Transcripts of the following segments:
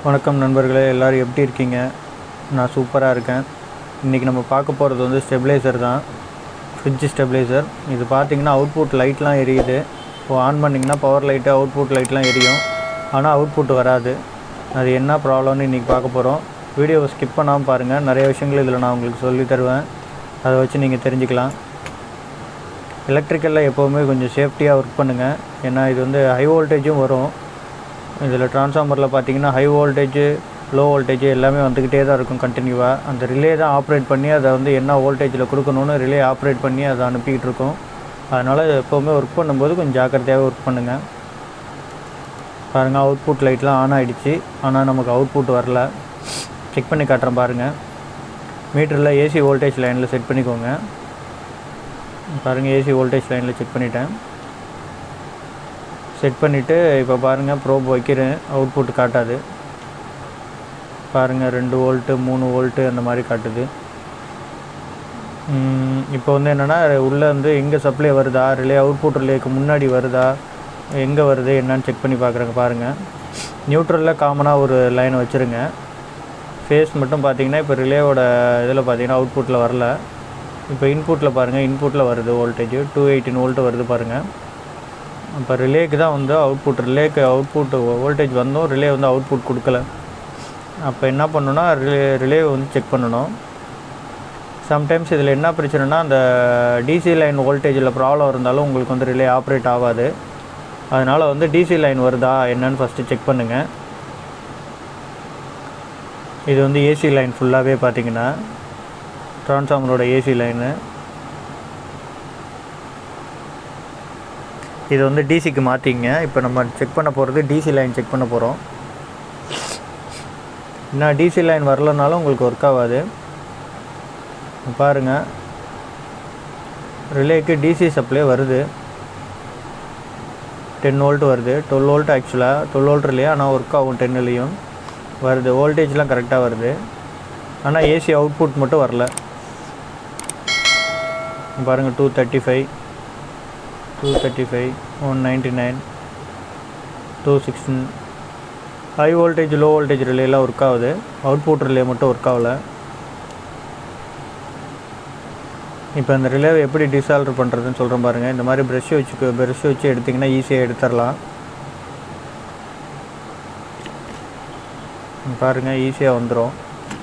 வணக்கம் நண்பர்களே எல்லோரும் எப்படி இருக்கீங்க நான் சூப்பராக இருக்கேன் இன்றைக்கி நம்ம பார்க்க போகிறது வந்து ஸ்டெபிளைசர் தான் ஃப்ரிட்ஜ் ஸ்டெபிளைசர் இது பார்த்தீங்கன்னா அவுட்புட் லைட்லாம் எரியுது இப்போ ஆன் பண்ணிங்கன்னா பவர் லைட்டு அவுட்புட் லைட்லாம் எரியும் ஆனால் அவுட்புட் வராது அது என்ன ப்ராப்ளம்னு இன்றைக்கி பார்க்க போகிறோம் வீடியோவை ஸ்கிப் பண்ணாமல் பாருங்கள் நிறைய விஷயங்கள் இதில் நான் உங்களுக்கு சொல்லி தருவேன் அதை வச்சு நீங்கள் தெரிஞ்சுக்கலாம் எலக்ட்ரிக்கலில் எப்போவுமே கொஞ்சம் சேஃப்டியாக ஒர்க் பண்ணுங்கள் ஏன்னா இது வந்து ஹை வோல்டேஜும் வரும் இதில் ட்ரான்ஸ்ஃபார்மரில் பார்த்தீங்கன்னா ஹை வோல்டேஜு லோ வோல்டேஜ் எல்லாமே வந்துக்கிட்டே தான் இருக்கும் கண்டினியூவாக அந்த ரிலே தான் ஆப்ரேட் பண்ணி அதை வந்து என்ன வோல்டேஜில் கொடுக்கணும்னு ரிலே ஆப்ரேட் பண்ணி அதை அனுப்பிக்கிட்டு இருக்கும் அதனால் எப்போவுமே ஒர்க் பண்ணும்போது கொஞ்சம் ஜாக்கிரதையாகவே ஒர்க் பண்ணுங்கள் பாருங்கள் அவுட்புட் லைட்லாம் ஆன் ஆகிடுச்சு ஆனால் நமக்கு அவுட்புட் வரல செக் பண்ணி காட்டுறேன் பாருங்கள் மீட்டரில் ஏசி வோல்டேஜ் லைனில் செட் பண்ணிக்கோங்க பாருங்கள் ஏசி வோல்டேஜ் லைனில் செக் பண்ணிட்டேன் செட் பண்ணிவிட்டு இப்போ பாருங்கள் ப்ரோப் வைக்கிறேன் அவுட்புட் காட்டாது பாருங்கள் ரெண்டு வோல்ட்டு மூணு வோல்ட்டு அந்த மாதிரி காட்டுது ம், இப்போ வந்து என்னென்னா உள்ளே வந்து எங்கே சப்ளை வருதா ரிலே அவுட்புட் ரிலேக்கு முன்னாடி வருதா எங்கே வருது என்னன்னு செக் பண்ணி பார்க்குறேங்க பாருங்கள் நியூட்ரலில் காமனாக ஒரு லைன் வச்சுருங்க ஃபேஸ் மட்டும் பார்த்தீங்கன்னா இப்போ ரிலேவோட இதில் பார்த்தீங்கன்னா அவுட்புட்டில் வரல இப்போ இன்புட்டில் பாருங்கள் இன்புட்டில் வருது வோல்டேஜ் டூ எயிட்டின் வோல்ட்டு வருது பாருங்கள் இப்போ ரிலேக்கு தான் வந்து அவுட்புட் ரிலேக்கு அவுட்புட் வோல்டேஜ் வந்தும் ரிலே வந்து அவுட்புட் கொடுக்கல அப்போ என்ன பண்ணணும்னா ரிலே ரிலே வந்து செக் பண்ணணும் சம்டைம்ஸ் இதில் என்ன பிரச்சனைனா அந்த டிசி லைன் வோல்டேஜில் ப்ராப்ளம் இருந்தாலும் உங்களுக்கு வந்து ரிலே ஆப்ரேட் ஆகாது அதனால் வந்து டிசி லைன் வருதா என்னன்னு ஃபஸ்ட்டு செக் பண்ணுங்கள் இது வந்து ஏசி லைன் ஃபுல்லாகவே பார்த்தீங்கன்னா ட்ரான்ஸ்ஃபார்மரோட ஏசி லைனு இது வந்து டிசிக்கு மாற்றிங்க இப்போ நம்ம செக் பண்ண போகிறது டிசி லைன் செக் பண்ண போகிறோம் இன்னும் டிசி லைன் வரலனாலும் உங்களுக்கு ஒர்க் ஆகாது பாருங்கள் ரிலேக்கு டிசி சப்ளை வருது டென் வோல்ட் வருது டுவெல் வோல்ட் ஆக்சுவலாக டுவெல் வோல்ட் ரிலே ஆனால் ஒர்க் ஆகும் டென்னுலேயும் வருது வோல்டேஜ்லாம் கரெக்டாக வருது ஆனால் ஏசி அவுட்புட் மட்டும் வரல பாருங்கள் two thirty five two thirty five one ninety nine two sixteen high voltage low voltage ரிலேலாம் ஒர்க் ஆகுது அவுட்புட் ரிலே மட்டும் ஒர்க் ஆகலை இப்போ இந்த ரிலேவை எப்படி டிசால்டர் பண்ணுறதுன்னு சொல்கிறேன் பாருங்கள் இந்த மாதிரி ப்ரெஷ் வச்சு ப்ரெஷ் வச்சு எடுத்திங்கன்னா ஈஸியாக எடுத்துடலாம் பாருங்கள் ஈஸியாக வந்துடும்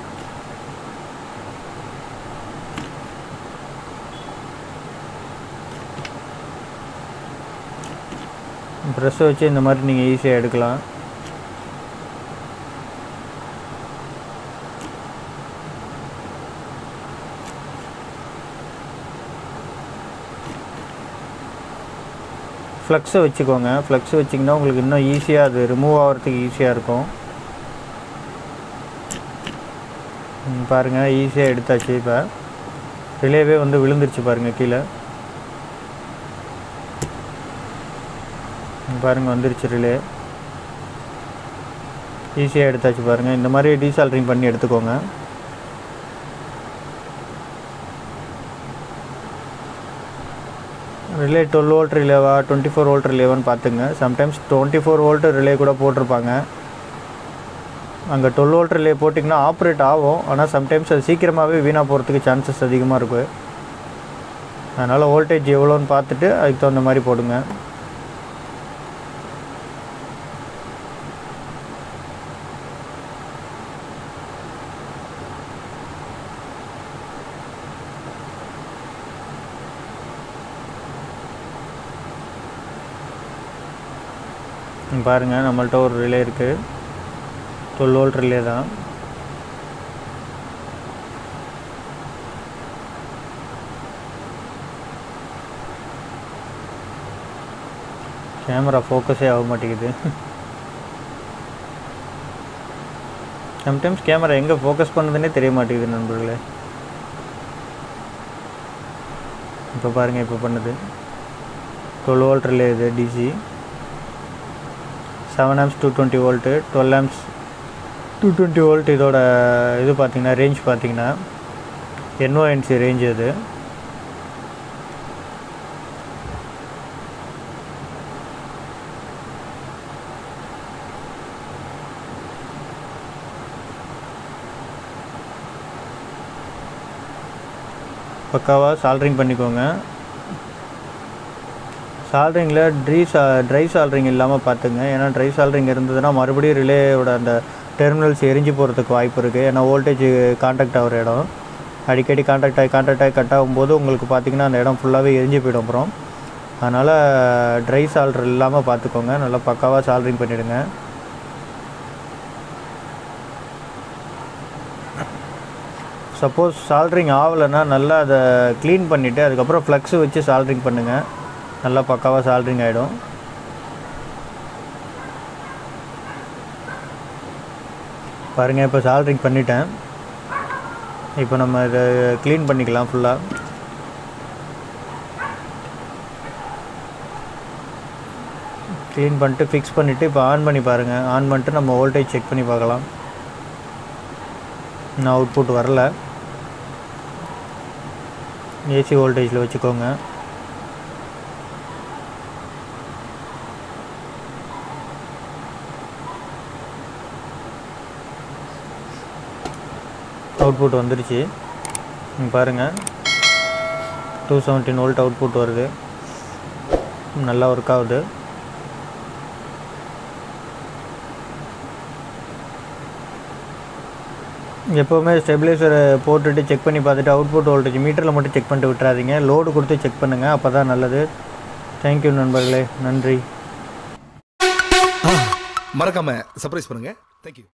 ப்ரெஷ்ஷை வச்சு இந்த மாதிரி நீங்கள் ஈஸியாக எடுக்கலாம் ஃப்ளக்ஸை வச்சுக்கோங்க ஃப்ளக்ஸ் வச்சிங்கன்னா உங்களுக்கு இன்னும் ஈஸியாக அது ரிமூவ் ஆகிறதுக்கு ஈஸியாக இருக்கும் ம், பாருங்க ஈஸியாக எடுத்தாச்சு இப்போ ரிலேவே வந்து விழுந்துருச்சு பாருங்கள் கீழே ம், பாருங்க வந்துருச்சு ரிலே ஈஸியாக எடுத்தாச்சு பாருங்கள் இந்த மாதிரி டீசால்ட்ரிங் பண்ணி எடுத்துக்கோங்க ரிலே டுவெல் வோல்ட் ரிலேவா டுவெண்ட்டி ஃபோர் வோல்ட் ரிலேவான்னு பார்த்துங்க sometimes twenty four volt relay கூட போட்டிருப்பாங்க அங்கே டுவெல் வோல்ட் ரிலே போட்டிங்கன்னா ஆப்ரேட் ஆகும் ஆனால் சம்டைம்ஸ் அது சீக்கிரமாகவே வீணாக போகிறதுக்கு சான்சஸ் அதிகமாக இருக்குது அதனால் வோல்டேஜ் எவ்வளோன்னு பார்த்துட்டு அதுக்கு தகுந்த மாதிரி போடுங்க இங்க பாருங்க நம்மள்ட்ட ஒரு ரிலே இருக்குது டுவெல் வோல்ட் ரிலே தான் கேமரா ஃபோக்கஸே ஆக மாட்டேங்குது சம்டைம்ஸ் கேமரா எங்கே ஃபோக்கஸ் பண்ணுதுன்னே தெரிய மாட்டேங்குது நண்பர்களே இப்போ பாருங்கள் இப்போ பண்ணுது டுவெல் வோல்ட் ரிலே இது DC seven amps two twenty volt twelve amps two twenty volt இதோட இது பார்த்தீங்கன்னா ரேஞ்ச் பார்த்தீங்கன்னா என்ஓஎன்சி ரேஞ்ச் அது பக்காவாக சால்ட்ரிங் பண்ணிக்கோங்க சால்ட்ரிங்கில் ட்ரீ சா ட்ரை சால்ட்ரிங் இல்லாமல் பார்த்துங்க ஏன்னா ட்ரை சால்ட்ரிங் இருந்ததுன்னா மறுபடியும் ரிலேயோட அந்த டெர்மினல்ஸ் எரிஞ்சு போகிறதுக்கு வாய்ப்பு இருக்குது ஏன்னா வோல்டேஜ் காண்டாக்ட் ஆகிற இடம் அடிக்கடி காண்டாக்ட் ஆகி காண்டாக்ட் ஆகி கட் ஆகும்போது உங்களுக்கு பார்த்திங்கன்னா அந்த இடம் ஃபுல்லாகவே எரிஞ்சு போயிடும் அப்புறம் அதனால் ட்ரை சால்ட்ரு இல்லாமல் பார்த்துக்கோங்க நல்லா பக்காவாக சால்ட்ரிங் பண்ணிவிடுங்க சப்போஸ் சால்ட்ரிங் ஆகலைன்னா நல்லா அதை க்ளீன் பண்ணிவிட்டு அதுக்கப்புறம் ஃப்ளக்ஸு வச்சு சால்ட்ரிங் பண்ணுங்கள் நல்லா பக்காவாக சால்ட்ரிங் ஆகிடும் பாருங்கள் இப்போ சால்ட்ரிங் பண்ணிட்டேன் இப்போ நம்ம இதை க்ளீன் பண்ணிக்கலாம் ஃபுல்லாக க்ளீன் பண்ணிட்டு ஃபிக்ஸ் பண்ணிவிட்டு இப்போ ஆன் பண்ணி பாருங்கள் ஆன் பண்ணிட்டு நம்ம வோல்டேஜ் செக் பண்ணி பார்க்கலாம் இன்னும் அவுட்புட் வரல ஏசி வோல்டேஜில் வச்சுக்கோங்க அவுட்புட் வந்துருச்சு இங்க பாருங்கள் டூ செவன்டீன் வோல்ட் அவுட்புட் வருது நல்லா ஒர்க் ஆகுது எப்போவுமே ஸ்டெபிலைசரை போட்டுட்டு செக் பண்ணி பார்த்துட்டு அவுட்புட் வோல்டேஜ் மீட்டரில் மட்டும் செக் பண்ணிட்டு விட்டுறாதீங்க லோடு கொடுத்து செக் பண்ணுங்கள் அப்போ தான் நல்லது தேங்க்யூ நண்பர்களே நன்றி மறக்காம சர்ப்ரைஸ் பண்ணுங்க தேங்க்யூ